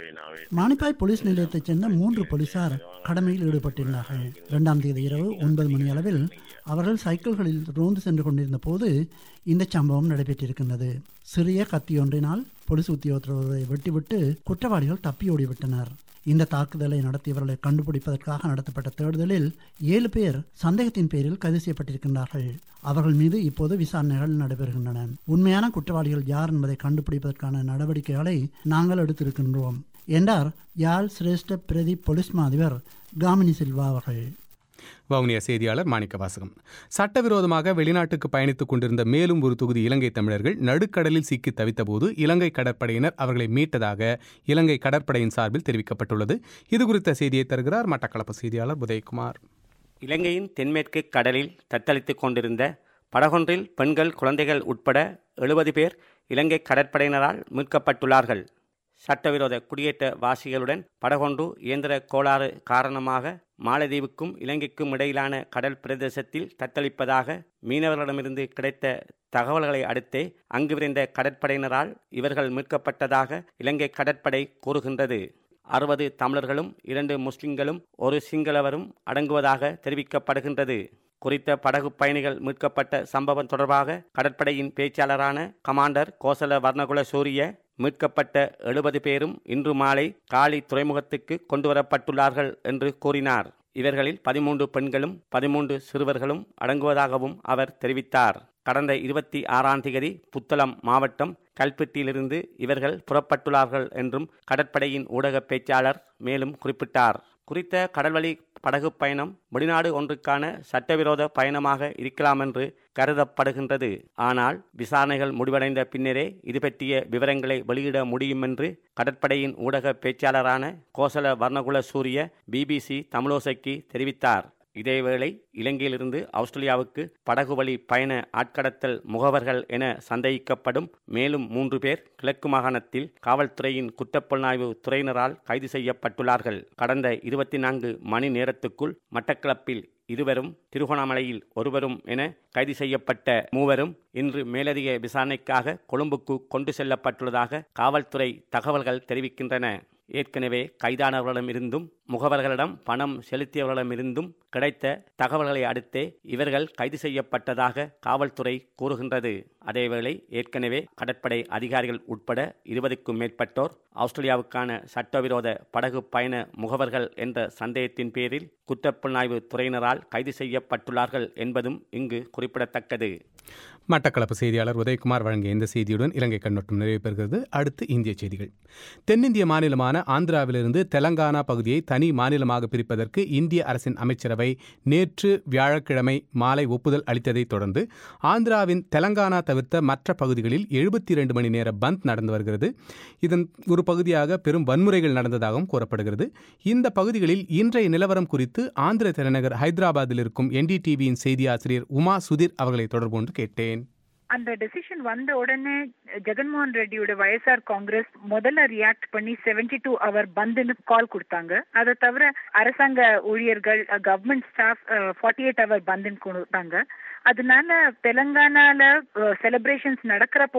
ඒ மானிப்பாய் போலீஸ் நிலையத்தைச் சேர்ந்த மூன்று போலீசார் கடமையில் ஈடுபட்டிருந்தார்கள் இரண்டாம் தேதி இரவு ஒன்பது மணி அளவில் அவர்கள் சைக்கிள்களில் ரோந்து சென்று கொண்டிருந்த போது இந்த சம்பவம் நடைபெற்றிருக்கின்றது சிறிய கத்தியொன்றினால் போலீஸ் உத்தியோகத்தரை வெட்டிவிட்டு குற்றவாளிகள் தப்பியோடிவிட்டனர் இந்த தாக்குதலை நடத்தியவர்களை கண்டுபிடிப்பதற்காக நடத்தப்பட்ட தேடுதலில் ஏழு பேர் சந்தேகத்தின் பேரில் கைது செய்யப்பட்டிருக்கின்றார்கள் அவர்கள் மீது இப்போது விசாரணைகள் நடைபெறுகின்றன உண்மையான குற்றவாளிகள் யார் என்பதை கண்டுபிடிப்பதற்கான நடவடிக்கைகளை நாங்கள் எடுத்திருக்கின்றோம் என்றார் யாழ் சிரேஷ்ட பிரதி போலீஸ் மா அதிபர் காமினி சில்வா அவர்கள் வவுனியா செய்தியாளர் மாணிக்க வாசகம் சட்டவிரோதமாக வெளிநாட்டுக்கு பயணித்துக் கொண்டிருந்த மேலும் ஒரு தொகுதி இலங்கை தமிழர்கள் நடுக்கடலில் சிக்கி தவித்தபோது இலங்கை கடற்படையினர் அவர்களை மீட்டதாக இலங்கை கடற்படையின் சார்பில் தெரிவிக்கப்பட்டுள்ளது இதுகுறித்த செய்தியை தருகிறார் மட்டக்களப்பு செய்தியாளர் உதயகுமார் இலங்கையின் தென்மேற்கு கடலில் தத்தளித்துக் கொண்டிருந்த படகொன்றில் பெண்கள் குழந்தைகள் உட்பட எழுபது பேர் இலங்கை கடற்படையினரால் மீட்கப்பட்டுள்ளார்கள் சட்டவிரோத குடியேற்ற வாசிகளுடன் படகொன்று இயந்திர கோளாறு காரணமாக மாலத்தீவுக்கும் இலங்கைக்கும் இடையிலான கடல் பிரதேசத்தில் தத்தளிப்பதாக மீனவர்களிடமிருந்து கிடைத்த தகவல்களை அடுத்தே அங்கு விரைந்த கடற்படையினரால் இவர்கள் மீட்கப்பட்டதாக இலங்கை கடற்படை கூறுகின்றது அறுபது தமிழர்களும் இரண்டு முஸ்லிம்களும் ஒரு சிங்களவரும் அடங்குவதாக தெரிவிக்கப்படுகின்றது குறித்த படகு பயணிகள் மீட்கப்பட்ட சம்பவம் தொடர்பாக கடற்படையின் பேச்சாளரான கமாண்டர் கோசல வர்ணகுல சூரிய மீட்கப்பட்ட எழுபது பேரும் இன்று மாலை காலி துறைமுகத்துக்கு கொண்டுவரப்பட்டுள்ளார்கள் என்று கூறினார் இவர்களில் பதிமூன்று பெண்களும் பதிமூன்று சிறுவர்களும் அடங்குவதாகவும் அவர் தெரிவித்தார் கடந்த இருபத்தி ஆறாம் தேதி புத்தளம் மாவட்டம் கல்பெட்டியிலிருந்து இவர்கள் புறப்பட்டுள்ளார்கள் என்றும் கடற்படையின் ஊடக பேச்சாளர் மேலும் குறிப்பிட்டார் குறித்த கடல்வழி படகு பயணம் வெளிநாடு ஒன்றுக்கான சட்டவிரோத பயணமாக இருக்கலாம் என்று கருதப்படுகின்றது ஆனால் விசாரணைகள் முடிவடைந்த பின்னரே இது பற்றிய விவரங்களை வெளியிட முடியும் என்று கடற்படையின் ஊடக பேச்சாளரான கோசல வர்ணகுல சூரிய பிபிசி தமிழோசைக்கு தெரிவித்தார் இதேவேளை இலங்கையிலிருந்து ஆஸ்திரேலியாவுக்கு படகு வழி பயண ஆட்கடத்தல் முகவர்கள் என சந்தேகிக்கப்படும் மேலும் மூன்று பேர் கிழக்கு மாகாணத்தில் காவல்துறையின் குற்றப்புலனாய்வு துறையினரால் கைது செய்யப்பட்டுள்ளார்கள் கடந்த இருபத்தி நான்கு மணி நேரத்துக்குள் மட்டக்களப்பில் இருவரும் திருகோணமலையில் ஒருவரும் என கைது செய்யப்பட்ட மூவரும் இன்று மேலதிக விசாரணைக்காக கொழும்புக்கு கொண்டு செல்லப்பட்டுள்ளதாக காவல்துறை தகவல்கள் தெரிவிக்கின்றன ஏற்கனவே கைதானவர்களிடமிருந்தும் முகவர்களிடம் பணம் செலுத்தியவர்களிடமிருந்தும் கிடைத்த தகவல்களை அடுத்தே இவர்கள் கைது செய்யப்பட்டதாக காவல்துறை கூறுகின்றது அதேவேளை ஏற்கனவே கடற்படை அதிகாரிகள் உட்பட இருபதுக்கும் மேற்பட்டோர் ஆஸ்திரேலியாவுக்கான சட்டவிரோத படகு பயண முகவர்கள் என்ற சந்தேகத்தின் பேரில் குற்றப்புலனாய்வு துறையினரால் கைது செய்யப்பட்டுள்ளார்கள் என்பதும் இங்கு குறிப்பிடத்தக்கது மட்டக்களப்பு செய்தியாளர் உதயகுமார் வழங்கிய இந்த செய்தியுடன் இலங்கை கண்ணோட்டம் நிறைவு பெறுகிறது அடுத்து இந்திய செய்திகள் தென்னிந்திய மாநிலமான ஆந்திராவிலிருந்து தெலங்கானா பகுதியை தனி மாநிலமாக பிரிப்பதற்கு இந்திய அரசின் அமைச்சரவை நேற்று வியாழக்கிழமை மாலை ஒப்புதல் அளித்ததை தொடர்ந்து ஆந்திராவின் தெலங்கானா தவிர்த்த மற்ற பகுதிகளில் எழுபத்தி இரண்டு மணி நேர பந்த் நடந்து வருகிறது இதன் ஒரு பகுதியாக பெரும் வன்முறைகள் நடந்ததாகவும் கூறப்படுகிறது இந்த பகுதிகளில் இன்றைய நிலவரம் குறித்து ஆந்திர தலைநகர் ஹைதராபாத்தில் இருக்கும் என்டிடிவியின் செய்தி ஆசிரியர் உமா சுதீர் அவர்களை தொடர்பு கொண்டு கேட்டேன் அந்த டெசிஷன் வந்த உடனே ஜெகன்மோகன் ரெட்டியோட வயசார் காங்கிரஸ் முதல்ல ரியாக்ட் பண்ணி செவன்டி டூ அவர் பந்துன்னு கால் கொடுத்தாங்க அதை தவிர அரசாங்க ஊழியர்கள் கவர்மெண்ட் ஸ்டாஃப் ஃபார்ட்டி எயிட் அவர் பந்துன்னு கொடுத்தாங்க அதனால தெலங்கானால செலிப்ரேஷன்ஸ் நடக்கிறப்பவும்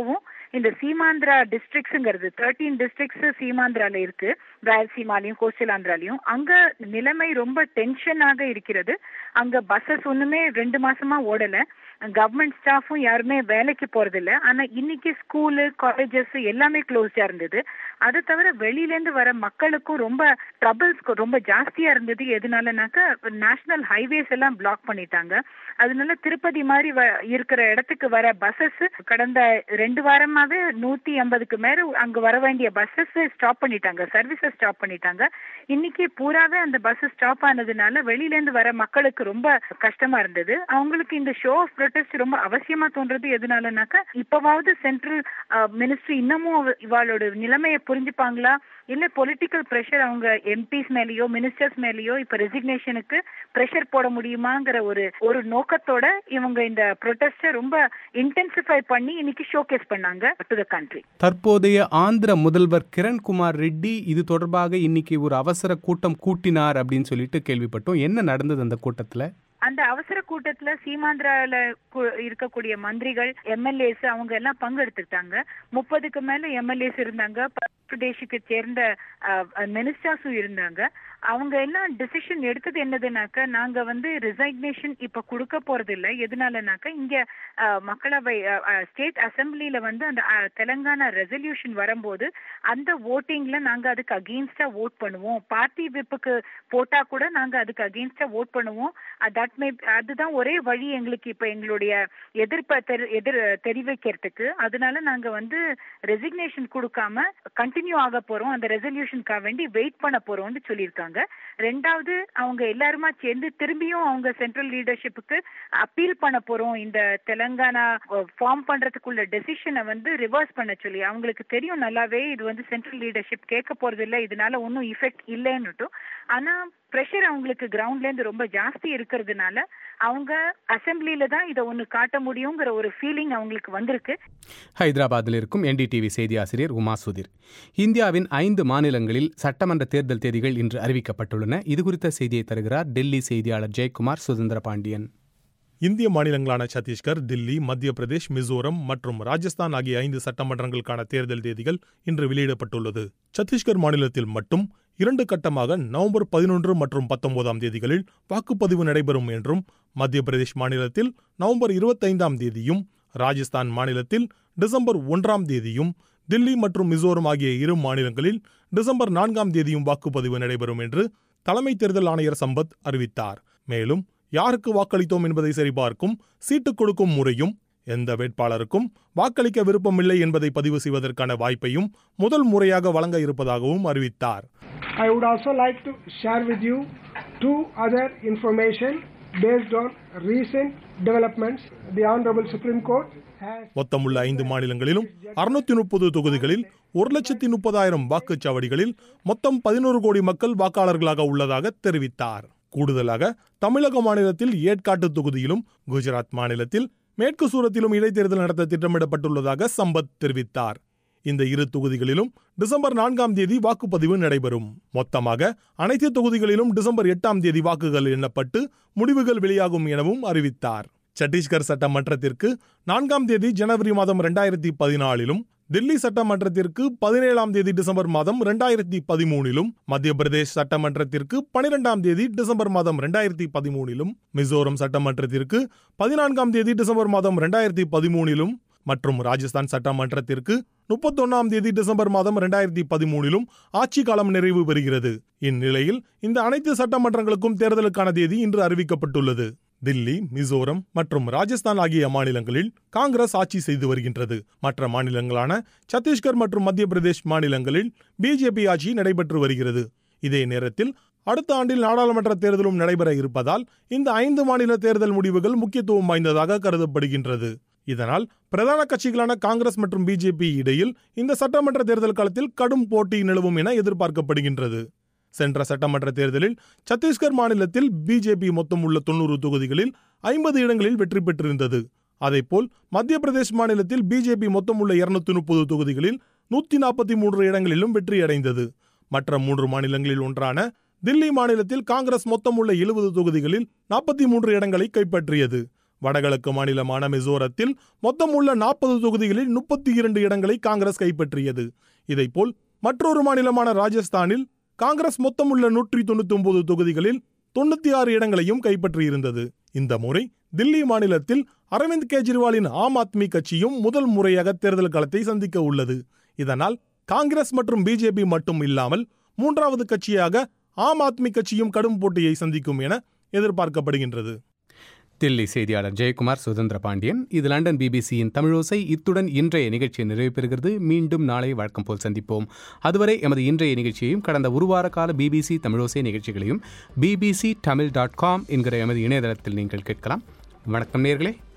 இந்த சீமாந்திரா டிஸ்ட்ரிக்ட்ஸுங்கிறது தேர்ட்டீன் டிஸ்ட்ரிக்ட்ஸ் சீமாந்திரால இருக்கு ராயல்சீமாலையும் கோஸ்டல் ஆந்திராலையும் அங்க நிலைமை ரொம்ப டென்ஷனாக இருக்கிறது அங்க பஸ்ஸஸ் ஒண்ணுமே ரெண்டு மாசமா ஓடல கவர்மெண்ட் ஸ்டாஃபும் யாருமே வேலைக்கு போறதில்ல ஆனா இன்னைக்கு ஸ்கூலு காலேஜஸ் எல்லாமே க்ளோஸ்டா இருந்தது அதை தவிர வெளியில இருந்து வர மக்களுக்கும் ரொம்ப ட்ரபிள்ஸ் ரொம்ப ஜாஸ்தியா இருந்தது எதனாலனாக்கா நேஷனல் ஹைவேஸ் எல்லாம் பிளாக் பண்ணிட்டாங்க அதனால திருப்பதி மாதிரி வ- இருக்கிற இடத்துக்கு வர பஸ்ஸஸ் கடந்த ரெண்டு வாரமாவே நூத்தி ஐம்பதுக்கு மேல அங்க வர வேண்டிய பஸ்ஸஸ் ஸ்டாப் பண்ணிட்டாங்க சர்வீசஸ் ஸ்டாப் பண்ணிட்டாங்க இன்னைக்கு பூராவே அந்த பஸ் ஸ்டாப் ஆனதுனால வெளியில இருந்து வர மக்களுக்கு ரொம்ப கஷ்டமா இருந்தது அவங்களுக்கு இந்த ஷோ ஆஃப் ப்ரொடெஸ்ட் ரொம்ப அவசியமா தோன்றது எதனாலனாக்கா இப்பவாவது சென்ட்ரல் மினிஸ்ட்ரி இன்னமும் அவ- இவாளோட நிலைமையை புரிஞ்சுப்பாங்களா இல்ல பொலிட்டிக்கல் ப்ரெஷர் அவங்க எம்பிஸ் மேலயோ மினிஸ்டர்ஸ் மேலயோ இப்ப ரெசிக்னேஷனுக்கு ப்ரெஷர் போட முடியுமாங்கிற ஒரு ஒரு நோக்கத்தோட இவங்க இந்த ப்ரொடெஸ்ட ரொம்ப இன்டென்சிஃபை பண்ணி இன்னைக்கு ஷோகேஸ் பண்ணாங்க டு த கண்ட்ரி தற்போதைய ஆந்திர முதல்வர் கிரண்குமார் ரெட்டி இது தொடர்பாக இன்னைக்கு ஒரு அவசர கூட்டம் கூட்டினார் அப்படின்னு சொல்லிட்டு கேள்விப்பட்டோம் என்ன நடந்தது அந்த கூட்டத்துல அந்த அவசர கூட்டத்துல சீமாந்திரால கு- இருக்கக்கூடிய மந்திரிகள் எம்எல்ஏஸ் அவங்க எல்லாம் பங்கெடுத்துக்கிட்டாங்க முப்பதுக்கு மேல எம்எல்ஏஸ் இருந்தாங்க பிரதேஷுக்கு சேர்ந்த மினிஸ்டர்ஸும் இருந்தாங்க அவங்க எல்லாம் டிசிஷன் எடுத்தது என்னதுனாக்க நாங்க வந்து ரிசைக்னேஷன் இப்ப கொடுக்க போறது இல்ல எதனாலனாக்க இங்க அஹ், மக்களவை ஸ்டேட் அசெம்பிளில வந்து அந்த அஹ், தெலங்கானா ரெசல்யூஷன் வரும்போது அந்த ஓட்டிங்ல நாங்க அதுக்கு அகெயின்ஸ்டா ஓட் பண்ணுவோம் பார்ட்டி விப்புக்கு போட்டா கூட நாங்க அதுக்கு அகெயின்ஸ்டா ஓட் பண்ணுவோம் தட் மே அதுதான் ஒரே வழி எங்களுக்கு இப்ப எங்களுடைய எதிர்ப்பை தெரி- எதிர் தெரிவிக்கிறதுக்கு அதனால நாங்க வந்து ரெசிக்னேஷன் கொடுக்காம கண்டினியூ ஆக போறோம் அந்த ரெசல்யூஷனுக்காக வேண்டி வெயிட் பண்ண போறோம்னு சொல்லியிருக்காங்க ரெண்டாவது அவங்க எல்லாருமா சேர்ந்து திரும்பியும் அவங்க சென்ட்ரல் லீடர்ஷிப்புக்கு அப்பீல் பண்ண போறோம் இந்த தெலங்கானா ஃபார்ம் பண்றதுக்குள்ள டெசிஷனை வந்து ரிவர்ஸ் பண்ண சொல்லி அவங்களுக்கு தெரியும் நல்லாவே இது வந்து சென்ட்ரல் லீடர்ஷிப் கேட்க போறது இல்ல இதனால ஒன்றும் இஃபெக்ட் இல்லைன்னுட்டும் ஆனா ப்ரெஷர் அவங்களுக்கு கிரவுண்ட்ல இருந்து ரொம்ப ஜாஸ்தி இருக்கிறதுனால அவங்க அசெம்பிளில தான் இதை ஒண்ணு காட்ட முடியுங்கிற ஒரு ஃபீலிங் அவங்களுக்கு வந்திருக்கு ஹைதராபாத்தில் இருக்கும் என்டிடிவி செய்தி ஆசிரியர் உமா சுதீர் இந்தியாவின் ஐந்து மாநிலங்களில் சட்டமன்ற தேர்தல் தேதிகள் இன்று அறிவிக்கப்பட்டுள்ளன இது குறித்த செய்தியை தருகிறார் டெல்லி செய்தியாளர் ஜெயக்குமார் சுதந்திர பாண்டியன் இந்திய மாநிலங்களான சத்தீஸ்கர் தில்லி மத்திய பிரதேஷ் மிசோரம் மற்றும் ராஜஸ்தான் ஆகிய ஐந்து சட்டமன்றங்களுக்கான தேர்தல் தேதிகள் இன்று வெளியிடப்பட்டுள்ளது சத்தீஸ்கர் மாநிலத்தில் மட்டும் இரண்டு கட்டமாக நவம்பர் பதினொன்று மற்றும் பத்தொன்பதாம் தேதிகளில் வாக்குப்பதிவு நடைபெறும் என்றும் மத்திய பிரதேஷ் மாநிலத்தில் நவம்பர் இருபத்தைந்தாம் தேதியும் ராஜஸ்தான் மாநிலத்தில் டிசம்பர் ஒன்றாம் தேதியும் தில்லி மற்றும் மிசோரம் ஆகிய இரு மாநிலங்களில் டிசம்பர் நான்காம் தேதியும் வாக்குப்பதிவு நடைபெறும் என்று தலைமை தேர்தல் ஆணையர் சம்பத் அறிவித்தார் மேலும் யாருக்கு வாக்களித்தோம் என்பதை சரிபார்க்கும் சீட்டு கொடுக்கும் முறையும் எந்த வேட்பாளருக்கும் வாக்களிக்க விருப்பமில்லை என்பதை பதிவு செய்வதற்கான வாய்ப்பையும் முதல் முறையாக வழங்க இருப்பதாகவும் அறிவித்தார் I would also like to share with you two other information based on recent developments. The Honorable Supreme Court has மொத்தமுள்ள ஐந்து மாநிலங்களிலும் அறுநூத்தி முப்பது தொகுதிகளில் ஒரு லட்சத்தி முப்பதாயிரம் வாக்குச்சாவடிகளில் மொத்தம் பதினோரு கோடி மக்கள் வாக்காளர்களாக உள்ளதாக தெரிவித்தார் கூடுதலாக தமிழக மாநிலத்தில் ஏற்காட்டு தொகுதியிலும் குஜராத் மாநிலத்தில் மேற்கு சூரத்திலும் இடைத்தேர்தல் நடத்த திட்டமிடப்பட்டுள்ளதாக சம்பத் தெரிவித்தார் இந்த இரு தொகுதிகளிலும் டிசம்பர் நான்காம் தேதி வாக்குப்பதிவு நடைபெறும் மொத்தமாக அனைத்து தொகுதிகளிலும் டிசம்பர் எட்டாம் தேதி வாக்குகள் எண்ணப்பட்டு முடிவுகள் வெளியாகும் எனவும் அறிவித்தார் சத்தீஸ்கர் சட்டமன்றத்திற்கு நான்காம் தேதி ஜனவரி மாதம் இரண்டாயிரத்தி பதினாலிலும் தில்லி சட்டமன்றத்திற்கு பதினேழாம் தேதி டிசம்பர் மாதம் இரண்டாயிரத்தி பதிமூணிலும் மத்திய பிரதேஷ் சட்டமன்றத்திற்கு பனிரெண்டாம் தேதி டிசம்பர் மாதம் இரண்டாயிரத்தி பதிமூணிலும் மிசோரம் சட்டமன்றத்திற்கு பதினான்காம் தேதி டிசம்பர் மாதம் இரண்டாயிரத்தி பதிமூணிலும் மற்றும் ராஜஸ்தான் சட்டமன்றத்திற்கு முப்பத்தொன்னாம் தேதி டிசம்பர் மாதம் இரண்டாயிரத்தி பதிமூணிலும் ஆட்சி காலம் நிறைவு பெறுகிறது இந்நிலையில் இந்த அனைத்து சட்டமன்றங்களுக்கும் தேர்தலுக்கான தேதி இன்று அறிவிக்கப்பட்டுள்ளது தில்லி மிசோரம் மற்றும் ராஜஸ்தான் ஆகிய மாநிலங்களில் காங்கிரஸ் ஆட்சி செய்து வருகின்றது மற்ற மாநிலங்களான சத்தீஸ்கர் மற்றும் மத்திய பிரதேஷ் மாநிலங்களில் பிஜேபி ஆட்சி நடைபெற்று வருகிறது இதே நேரத்தில் அடுத்த ஆண்டில் நாடாளுமன்ற தேர்தலும் நடைபெற இருப்பதால் இந்த ஐந்து மாநில தேர்தல் முடிவுகள் முக்கியத்துவம் வாய்ந்ததாக கருதப்படுகின்றது இதனால் பிரதான கட்சிகளான காங்கிரஸ் மற்றும் பிஜேபி இடையில் இந்த சட்டமன்ற தேர்தல் காலத்தில் கடும் போட்டி நிலவும் என எதிர்பார்க்கப்படுகின்றது சென்ற சட்டமன்ற தேர்தலில் சத்தீஸ்கர் மாநிலத்தில் பிஜேபி மொத்தம் உள்ள தொண்ணூறு தொகுதிகளில் ஐம்பது இடங்களில் வெற்றி பெற்றிருந்தது அதேபோல் மத்திய பிரதேஷ் மாநிலத்தில் பிஜேபி மொத்தம் உள்ள இருநூத்தி முப்பது தொகுதிகளில் நூத்தி நாற்பத்தி மூன்று இடங்களிலும் வெற்றியடைந்தது மற்ற மூன்று மாநிலங்களில் ஒன்றான தில்லி மாநிலத்தில் காங்கிரஸ் மொத்தம் உள்ள எழுபது தொகுதிகளில் நாற்பத்தி மூன்று இடங்களை கைப்பற்றியது வடகிழக்கு மாநிலமான மிசோரத்தில் மொத்தம் உள்ள நாற்பது தொகுதிகளில் முப்பத்தி இரண்டு இடங்களை காங்கிரஸ் கைப்பற்றியது இதைப்போல் மற்றொரு மாநிலமான ராஜஸ்தானில் காங்கிரஸ் மொத்தம் உள்ள நூற்றி தொண்ணூத்தி ஒன்பது தொகுதிகளில் தொண்ணூத்தி ஆறு இடங்களையும் கைப்பற்றியிருந்தது இந்த முறை தில்லி மாநிலத்தில் அரவிந்த் கெஜ்ரிவாலின் ஆம் ஆத்மி கட்சியும் முதல் முறையாக தேர்தல் களத்தை சந்திக்க உள்ளது இதனால் காங்கிரஸ் மற்றும் பிஜேபி மட்டும் இல்லாமல் மூன்றாவது கட்சியாக ஆம் ஆத்மி கட்சியும் கடும் போட்டியை சந்திக்கும் என எதிர்பார்க்கப்படுகின்றது தில்லி செய்தியாளர் ஜெயக்குமார் சுதந்திர பாண்டியன் இது லண்டன் பிபிசியின் தமிழோசை இத்துடன் இன்றைய நிகழ்ச்சி நிறைவு பெறுகிறது மீண்டும் நாளை வழக்கம் போல் சந்திப்போம் அதுவரை எமது இன்றைய நிகழ்ச்சியையும் கடந்த ஒரு வார கால பிபிசி தமிழோசை நிகழ்ச்சிகளையும் பிபிசி தமிழ் டாட் காம் என்கிற எமது இணையதளத்தில் நீங்கள் கேட்கலாம் வணக்கம் நேர்களே